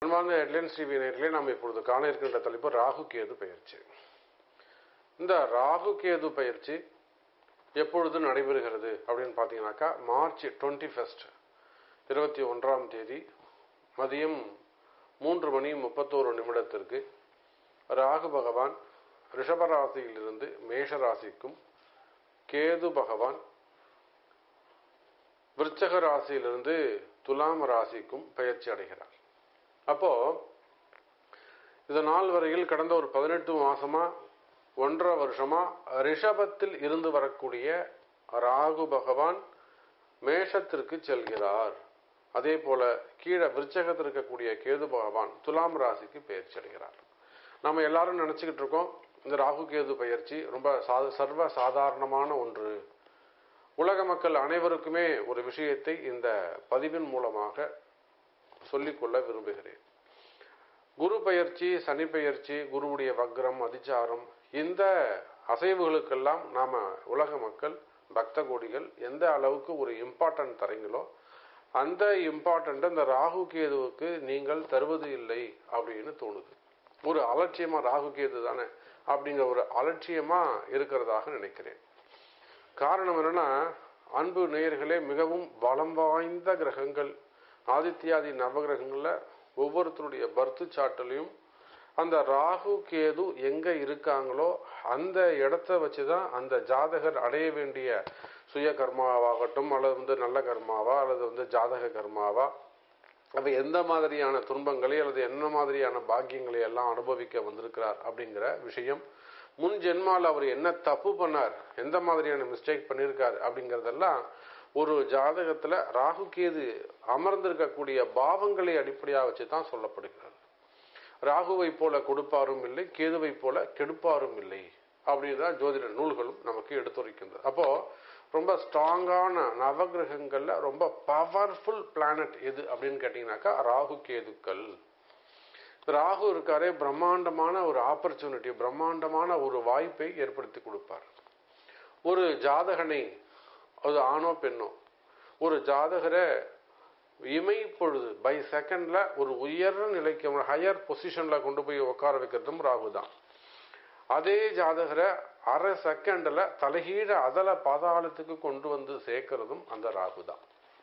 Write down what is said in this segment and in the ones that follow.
அன்பார்ந்த headlines TV நேர்களே நாம் இப்பொழுது காண இருக்கின்ற தலைப்பு ராகு கேது பயிற்சி இந்த ராகு கேது பயிற்சி எப்பொழுது நடைபெறுகிறது அப்படின்னு பார்த்தீங்கன்னாக்கா மார்ச் டுவெண்ட்டி ஃபஸ்ட் இருபத்தி ஒன்றாம் தேதி மதியம் மூன்று மணி முப்பத்தோரு நிமிடத்திற்கு ராகு பகவான் ரிஷபராசியிலிருந்து மேஷ ராசிக்கும் கேது பகவான் விருச்சக ராசியிலிருந்து துலாம் ராசிக்கும் பயிற்சி அடைகிறார் அப்போ இது நாள் வரையில் கடந்த ஒரு பதினெட்டு மாசமா ஒன்றரை வருஷமா ரிஷபத்தில் இருந்து வரக்கூடிய ராகு பகவான் மேஷத்திற்கு செல்கிறார் அதே போல கீழே விருச்சகத்தில் இருக்கக்கூடிய கேது பகவான் துலாம் ராசிக்கு பயிற்சி அடைகிறார் நம்ம எல்லாரும் நினைச்சுக்கிட்டு இருக்கோம் இந்த ராகு கேது பயிற்சி ரொம்ப சா- சர்வ சாதாரணமான ஒன்று உலக மக்கள் அனைவருக்குமே ஒரு விஷயத்தை இந்த பதிவின் மூலமாக சொல்லிக்கொள்ள விரும்புகிறேன் குரு பயிற்சி சனி பயிற்சி குருவுடைய வக்ரம் அதிச்சாரம் இந்த அசைவுகளுக்கெல்லாம் நாம உலக மக்கள் பக்த கோடிகள் எந்த அளவுக்கு ஒரு இம்பார்ட்டன்ட் தரீங்களோ அந்த இம்பார்ட்டன்ட் இந்த ராகு கேதுவுக்கு நீங்கள் தருவது இல்லை அப்படின்னு தோணுது ஒரு அலட்சியமா ராகு கேது தானே அப்படிங்கிற ஒரு அலட்சியமா இருக்கிறதாக நினைக்கிறேன் காரணம் என்னன்னா அன்பு நேயர்களே மிகவும் பலம் வாய்ந்த கிரகங்கள் ஆதித்யாதி நவகிரகங்கள்ல ஒவ்வொருத்தருடைய பர்த்து சாட்டிலையும் அந்த ராகு கேது எங்க இருக்காங்களோ அந்த இடத்த வச்சுதான் அந்த ஜாதகர் அடைய வேண்டிய சுய கர்மாவாகட்டும் அல்லது வந்து நல்ல கர்மாவா அல்லது வந்து ஜாதக கர்மாவா அப்ப எந்த மாதிரியான துன்பங்களை அல்லது என்ன மாதிரியான பாக்கியங்களை எல்லாம் அனுபவிக்க வந்திருக்கிறார் அப்படிங்கிற விஷயம் முன் ஜென்மால அவர் என்ன தப்பு பண்ணார் எந்த மாதிரியான மிஸ்டேக் பண்ணியிருக்கார் அப்படிங்கறதெல்லாம் ஒரு ஜாதகத்துல ராகு கேது அமர்ந்திருக்கக்கூடிய பாவங்களை அடிப்படையாக வச்சு தான் சொல்லப்படுகிறது ராகுவை போல கொடுப்பாரும் இல்லை கேதுவை போல கெடுப்பாரும் இல்லை அப்படின்னு தான் ஜோதிட நூல்களும் நமக்கு எடுத்துரைக்கின்றது அப்போ ரொம்ப ஸ்ட்ராங்கான நவகிரகங்கள்ல ரொம்ப பவர்ஃபுல் பிளானட் எது அப்படின்னு கேட்டீங்கன்னாக்கா ராகு கேதுக்கள் ராகு இருக்காரே பிரம்மாண்டமான ஒரு ஆப்பர்ச்சுனிட்டி பிரம்மாண்டமான ஒரு வாய்ப்பை ஏற்படுத்தி கொடுப்பார் ஒரு ஜாதகனை அது ஆணோ பெண்ணோ ஒரு ஜாதகரை இமை பொழுது பை செகண்ட்ல ஒரு உயர் நிலைக்கு ஹையர் பொசிஷன்ல கொண்டு போய் உட்கார வைக்கிறதும் ராகு தான் அதே ஜாதகரை அரை செகண்ட்ல தலைகீழ அதல பாதாளத்துக்கு கொண்டு வந்து சேர்க்கிறதும் அந்த ராகு தான்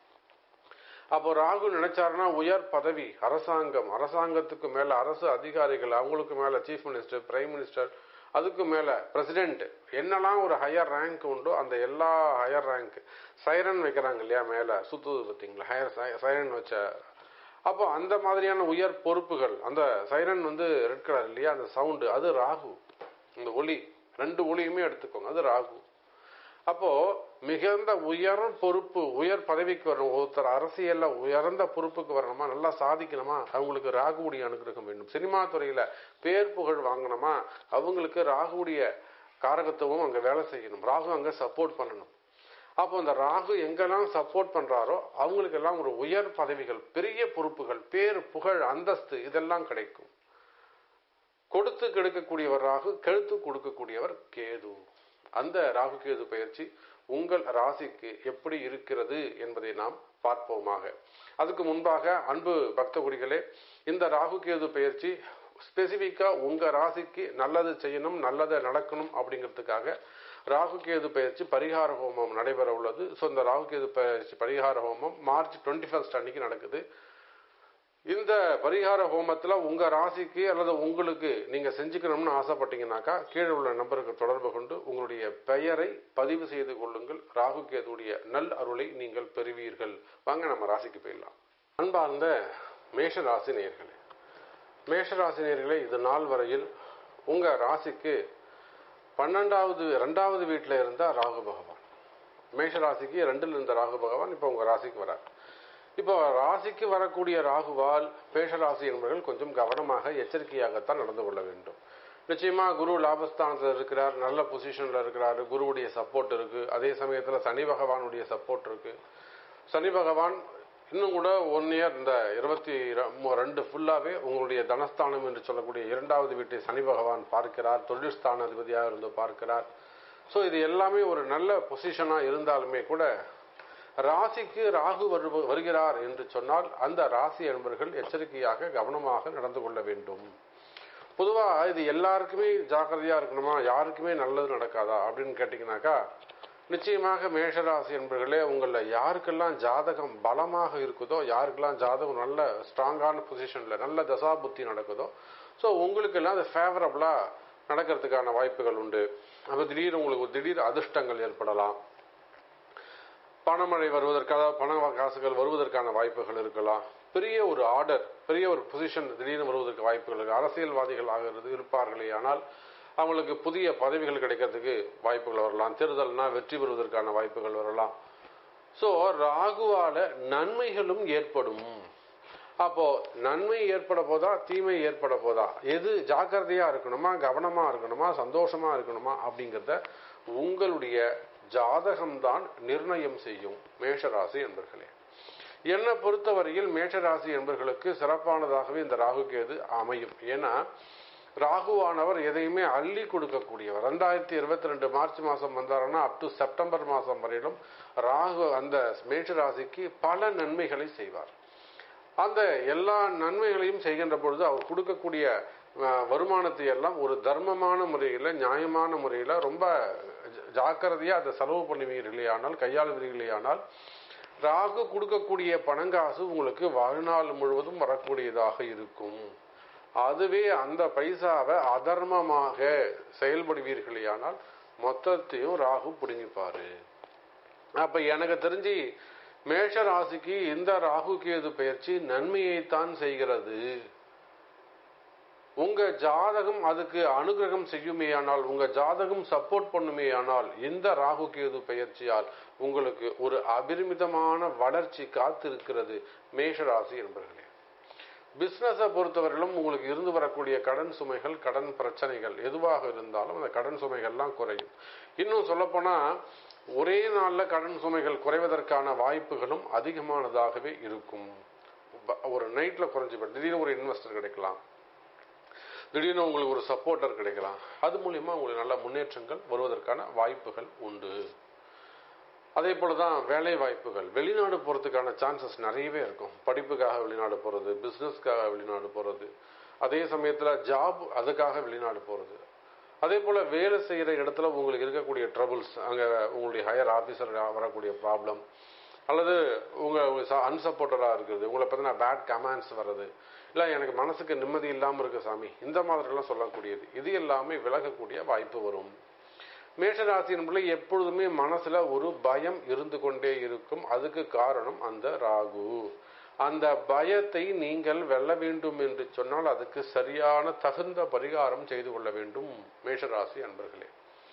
அப்போ ராகு நினைச்சாருன்னா உயர் பதவி அரசாங்கம் அரசாங்கத்துக்கு மேல அரசு அதிகாரிகள் அவங்களுக்கு மேல சீஃப் மினிஸ்டர் பிரைம் மினிஸ்டர் அதுக்கு மேல பிரசிடென்ட் என்னெல்லாம் ஒரு ஹையர் ரேங்க் உண்டோ அந்த எல்லா ஹையர் ரேங்க் சைரன் வைக்கிறாங்க இல்லையா மேல சுத்துது பார்த்தீங்களா ஹையர் சைரன் வச்ச அப்போ அந்த மாதிரியான உயர் பொறுப்புகள் அந்த சைரன் வந்து ரெட் கலர் இல்லையா அந்த சவுண்டு அது ராகு இந்த ஒளி ரெண்டு ஒளியுமே எடுத்துக்கோங்க அது ராகு அப்போ மிகுந்த உயர் பொறுப்பு உயர் பதவிக்கு வரணும் ஒருத்தர் அரசியல்ல உயர்ந்த பொறுப்புக்கு வரணுமா நல்லா சாதிக்கணுமா அவங்களுக்கு ராகுவுடைய அனுகிரகம் வேண்டும் சினிமா துறையில பேர் புகழ் வாங்கணுமா அவங்களுக்கு ராகுவுடைய காரகத்துவம் அங்க வேலை செய்யணும் ராகு அங்க சப்போர்ட் பண்ணணும் அப்போ இந்த ராகு எங்கெல்லாம் சப்போர்ட் பண்றாரோ அவங்களுக்கு எல்லாம் ஒரு உயர் பதவிகள் பெரிய பொறுப்புகள் பேர் புகழ் அந்தஸ்து இதெல்லாம் கிடைக்கும் கொடுத்து கெடுக்கக்கூடியவர் ராகு கெழுத்து கொடுக்கக்கூடியவர் கேது அந்த ராகு கேது பயிற்சி உங்கள் ராசிக்கு எப்படி இருக்கிறது என்பதை நாம் பார்ப்போமாக அதுக்கு முன்பாக அன்பு பக்த குடிகளே இந்த ராகு கேது பயிற்சி ஸ்பெசிபிக்கா உங்க ராசிக்கு நல்லது செய்யணும் நல்லது நடக்கணும் அப்படிங்கிறதுக்காக ராகு கேது பயிற்சி பரிகார ஹோமம் நடைபெற உள்ளது ஸோ இந்த ராகு கேது பயிற்சி பரிகார ஹோமம் மார்ச் டுவெண்ட்டி ஃபர்ஸ்ட் அன்னைக்கு நடக்குது இந்த பரிகார ஹோமத்துல உங்க ராசிக்கு அல்லது உங்களுக்கு நீங்க செஞ்சுக்கணும்னு ஆசைப்பட்டீங்கன்னாக்கா கீழே உள்ள நம்பருக்கு தொடர்பு கொண்டு உங்களுடைய பெயரை பதிவு செய்து கொள்ளுங்கள் ராகு கேதுடைய நல் அருளை நீங்கள் பெறுவீர்கள் வாங்க நம்ம ராசிக்கு போயிடலாம் அன்பார்ந்த மேஷ ராசி நேயர்களே மேஷ ராசி நேயர்களே இது நாள் வரையில் உங்க ராசிக்கு பன்னெண்டாவது ரெண்டாவது வீட்டில் இருந்த ராகு பகவான் மேஷ ராசிக்கு ரெண்டில் இருந்த ராகு பகவான் இப்போ உங்க ராசிக்கு வரார் இப்போ ராசிக்கு வரக்கூடிய ராகுவால் மேஷராசி என்பவர்கள் கொஞ்சம் கவனமாக எச்சரிக்கையாகத்தான் நடந்து கொள்ள வேண்டும் நிச்சயமா குரு லாபஸ்தானத்தில் இருக்கிறார் நல்ல பொசிஷன்ல இருக்கிறாரு குருவுடைய சப்போர்ட் இருக்கு அதே சமயத்துல சனி பகவானுடைய சப்போர்ட் இருக்கு சனி பகவான் இன்னும் கூட ஒன் இயர் இந்த இருபத்தி ரெண்டு ஃபுல்லாவே உங்களுடைய தனஸ்தானம் என்று சொல்லக்கூடிய இரண்டாவது வீட்டை சனி பகவான் பார்க்கிறார் தொழில் ஸ்தான அதிபதியாக இருந்து பார்க்கிறார் ஸோ இது எல்லாமே ஒரு நல்ல பொசிஷனா இருந்தாலுமே கூட ராசிக்கு ராகு வருவ- வருகிறார் என்று சொன்னால் அந்த ராசி என்பர்கள் எச்சரிக்கையாக கவனமாக நடந்து கொள்ள வேண்டும் பொதுவா இது எல்லாருக்குமே ஜாக்கிரதையா இருக்கணுமா யாருக்குமே நல்லது நடக்காதா அப்படின்னு கேட்டீங்கன்னாக்கா நிச்சயமாக மேஷராசி என்பர்களே உங்கள யாருக்கெல்லாம் ஜாதகம் பலமாக இருக்குதோ யாருக்கெல்லாம் ஜாதகம் நல்ல ஸ்ட்ராங்கான பொசிஷன்ல நல்ல தசா புத்தி நடக்குதோ ஸோ உங்களுக்கெல்லாம் அது ஃபேவரபிளா நடக்கிறதுக்கான வாய்ப்புகள் உண்டு அப்போ திடீர் உங்களுக்கு ஒரு திடீர் அதிர்ஷ்டங்கள் ஏற்படலாம் பணமழை வருவதற்காக பண காசுகள் வருவதற்கான வாய்ப்புகள் இருக்கலாம் பெரிய ஒரு ஆர்டர் பெரிய ஒரு பொசிஷன் திடீர்னு வருவதற்கு வாய்ப்புகள் இருக்கு அரசியல்வாதிகள் ஆகிறது இருப்பார்களே ஆனால் அவங்களுக்கு புதிய பதவிகள் கிடைக்கிறதுக்கு வாய்ப்புகள் வரலாம் தேர்தல்னா வெற்றி பெறுவதற்கான வாய்ப்புகள் வரலாம் ஸோ ராகுவால நன்மைகளும் ஏற்படும் அப்போ நன்மை ஏற்பட போதா தீமை ஏற்பட போதா எது ஜாக்கிரதையா இருக்கணுமா கவனமா இருக்கணுமா சந்தோஷமா இருக்கணுமா அப்படிங்கிறத உங்களுடைய ஜாதகம்தான் நிர்ணயம் செய்யும் மேஷராசி என்பர்களே என்னை பொறுத்தவரையில் மேஷராசி என்பர்களுக்கு சிறப்பானதாகவே இந்த ராகு கேது அமையும் ஏன்னா ராகுவானவர் எதையுமே அள்ளி கொடுக்கக்கூடியவர் ரெண்டாயிரத்தி இருபத்தி ரெண்டு மார்ச் மாசம் வந்தாருன்னா அப் டு செப்டம்பர் மாசம் வரையிலும் ராகு அந்த மேஷராசிக்கு பல நன்மைகளை செய்வார் அந்த எல்லா நன்மைகளையும் செய்கின்ற பொழுது அவர் கொடுக்கக்கூடிய அஹ், வருமானத்தை எல்லாம் ஒரு தர்மமான முறையில் நியாயமான முறையில் ரொம்ப ஜ- ஜாக்கிரதையா அதை செலவு பண்ணுவீர்களேயானால் கையாளுவீர்களேயானால் ராகு கொடுக்கக்கூடிய பணங்காசு உங்களுக்கு வாழ்நாள் முழுவதும் வரக்கூடியதாக இருக்கும் அதுவே அந்த பைசாவை அதர்மமாக செயல்படுவீர்களேயானால் மொத்தத்தையும் ராகு பிடுங்கிப்பாரு அப்ப எனக்கு தெரிஞ்சு மேஷ ராசிக்கு இந்த ராகு கேது பயிற்சி நன்மையைத்தான் செய்கிறது உங்க ஜாதகம் அதுக்கு அனுகிரகம் செய்யுமேயானால் உங்க ஜாதகம் சப்போர்ட் பண்ணுமேயானால் இந்த ராகு கேது பயிற்சியால் உங்களுக்கு ஒரு அபரிமிதமான வளர்ச்சி காத்திருக்கிறது மேஷராசி என்பர்களே பிசினஸை பொறுத்தவரையிலும் உங்களுக்கு இருந்து வரக்கூடிய கடன் சுமைகள் கடன் பிரச்சனைகள் எதுவாக இருந்தாலும் அந்த கடன் சுமைகள்லாம் குறையும் இன்னும் சொல்லப்போனா ஒரே நாள்ல கடன் சுமைகள் குறைவதற்கான வாய்ப்புகளும் அதிகமானதாகவே இருக்கும் ப- ஒரு நைட்ல குறைஞ்சு போயிடும். திடீர்னு ஒரு இன்வெஸ்டர் கிடைக்கலாம் திடீர்னு உங்களுக்கு ஒரு சப்போர்ட்டர் கிடைக்கலாம் அது மூலியமா உங்களுக்கு நல்ல முன்னேற்றங்கள் வருவதற்கான வாய்ப்புகள் உண்டு அதே போல தான் வேலை வாய்ப்புகள் வெளிநாடு போகிறதுக்கான சான்சஸ் நிறையவே இருக்கும் படிப்புக்காக வெளிநாடு போகிறது பிஸ்னஸ்க்காக வெளிநாடு போகிறது அதே சமயத்தில் ஜாப் அதுக்காக வெளிநாடு போகிறது அதே போல் வேலை செய்கிற இடத்துல உங்களுக்கு இருக்கக்கூடிய ட்ரபிள்ஸ் அங்கே உங்களுடைய ஹையர் ஆஃபீஸர் வரக்கூடிய ப்ராப்ளம் அல்லது உங்கள் அன்சப்போர்ட்டராக இருக்கிறது உங்களை பற்றின பேட் கமெண்ட்ஸ் வர்றது இல்லை எனக்கு மனசுக்கு நிம்மதி இல்லாமல் இருக்கு சாமி இந்த மாதிரிலாம் சொல்லக்கூடியது இது எல்லாமே விலகக்கூடிய வாய்ப்பு வரும் மேஷராசியின் பிள்ளை எப்பொழுதுமே மனசுல ஒரு பயம் இருந்து கொண்டே இருக்கும் அதுக்கு காரணம் அந்த ராகு அந்த பயத்தை நீங்கள் வெல்ல வேண்டும் என்று சொன்னால் அதுக்கு சரியான தகுந்த பரிகாரம் செய்து கொள்ள வேண்டும் மேஷராசி அன்பர்களே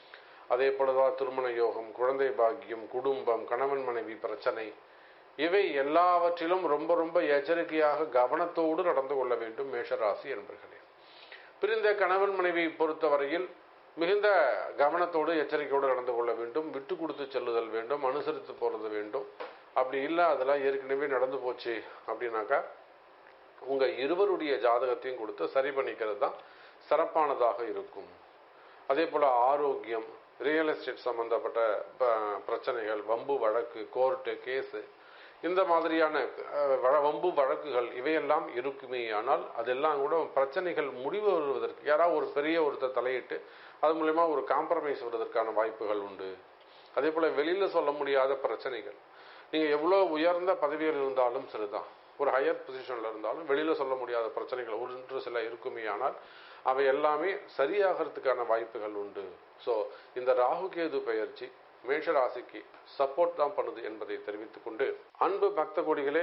அதே போலதான் திருமண யோகம் குழந்தை பாக்கியம் குடும்பம் கணவன் மனைவி பிரச்சனை இவை எல்லாவற்றிலும் ரொம்ப ரொம்ப எச்சரிக்கையாக கவனத்தோடு நடந்து கொள்ள வேண்டும் மேஷராசி என்பர்களே பிரிந்த கணவன் மனைவி பொறுத்தவரையில் மிகுந்த கவனத்தோடு எச்சரிக்கையோடு நடந்து கொள்ள வேண்டும் விட்டு கொடுத்து செல்லுதல் வேண்டும் அனுசரித்து போறது வேண்டும் அப்படி இல்லை அதெல்லாம் ஏற்கனவே நடந்து போச்சு அப்படின்னாக்கா உங்க இருவருடைய ஜாதகத்தையும் கொடுத்து சரி பண்ணிக்கிறது தான் சிறப்பானதாக இருக்கும் அதே போல ஆரோக்கியம் ரியல் எஸ்டேட் சம்பந்தப்பட்ட ப- பிரச்சனைகள் வம்பு வழக்கு கோர்ட்டு கேஸு இந்த மாதிரியான அஹ், வழ- வம்பு வழக்குகள் இவையெல்லாம் இருக்குமே ஆனால் அதெல்லாம் கூட பிரச்சனைகள் முடிவு வருவதற்கு யாராவது ஒரு பெரிய ஒருத்தர் தலையிட்டு அது மூலயமா ஒரு காம்ப்ரமைஸ் வருவதற்கான வாய்ப்புகள் உண்டு அதே போல வெளியில சொல்ல முடியாத பிரச்சனைகள் நீங்க எவ்வளவு உயர்ந்த பதவியில் இருந்தாலும் சரிதான் ஒரு ஹையர் பொசிஷன்ல இருந்தாலும் வெளியில சொல்ல முடியாத பிரச்சனைகள் ஒன்று சில இருக்குமே ஆனால் அவை எல்லாமே சரியாகிறதுக்கான வாய்ப்புகள் உண்டு ஸோ இந்த ராகு கேது பயிற்சி மேஷ ராசிக்கு சப்போர்ட் தான் பண்ணுது என்பதை தெரிவித்துக் கொண்டு அன்பு பக்த கொடிகளே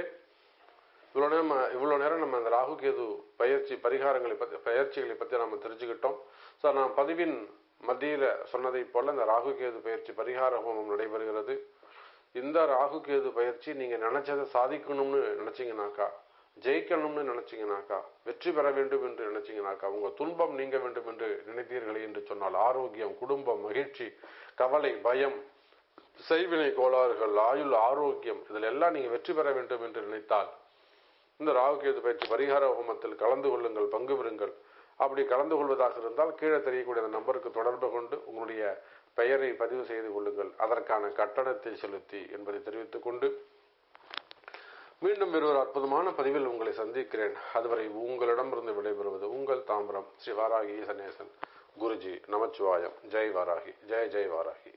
இவ்வளோ நேரம் இவ்வளோ நேரம் நம்ம அந்த ராகு கேது பயிற்சி பரிகாரங்களை பற்றி பயிற்சிகளை பற்றி நம்ம தெரிஞ்சுக்கிட்டோம் ஸோ நான் பதிவின் மத்தியில் சொன்னதை போல இந்த ராகு கேது பயிற்சி பரிகார ஹோமம் நடைபெறுகிறது இந்த ராகு கேது பயிற்சி நீங்கள் நினைச்சதை சாதிக்கணும்னு நினைச்சீங்கனாக்கா ஜெயிக்கணும்னு நினைச்சீங்கனாக்கா வெற்றி பெற வேண்டும் என்று நினைச்சீங்கனாக்கா உங்க துன்பம் நீங்க வேண்டும் என்று நினைத்தீர்களே என்று சொன்னால் ஆரோக்கியம் குடும்பம் மகிழ்ச்சி கவலை பயம் செய்வினை கோளாறுகள் ஆயுள் ஆரோக்கியம் இதில் எல்லாம் நீங்க வெற்றி பெற வேண்டும் என்று நினைத்தால் இந்த ராகுகேது பயிற்சி பரிகார ஹோமத்தில் கலந்து கொள்ளுங்கள் பங்கு பெறுங்கள் அப்படி கலந்து கொள்வதாக இருந்தால் கீழே தெரியக்கூடிய அந்த நம்பருக்கு தொடர்பு கொண்டு உங்களுடைய பெயரை பதிவு செய்து கொள்ளுங்கள் அதற்கான கட்டணத்தை செலுத்தி என்பதை தெரிவித்துக் கொண்டு மீண்டும் வேறொரு அற்புதமான பதிவில் உங்களை சந்திக்கிறேன் அதுவரை உங்களிடமிருந்து விடைபெறுவது உங்கள் தாம்பரம் ஸ்ரீ வாராகி சனேசன் குருஜி நமச்சிவாயம் ஜெய் வாராகி ஜெய் ஜெய் வாராகி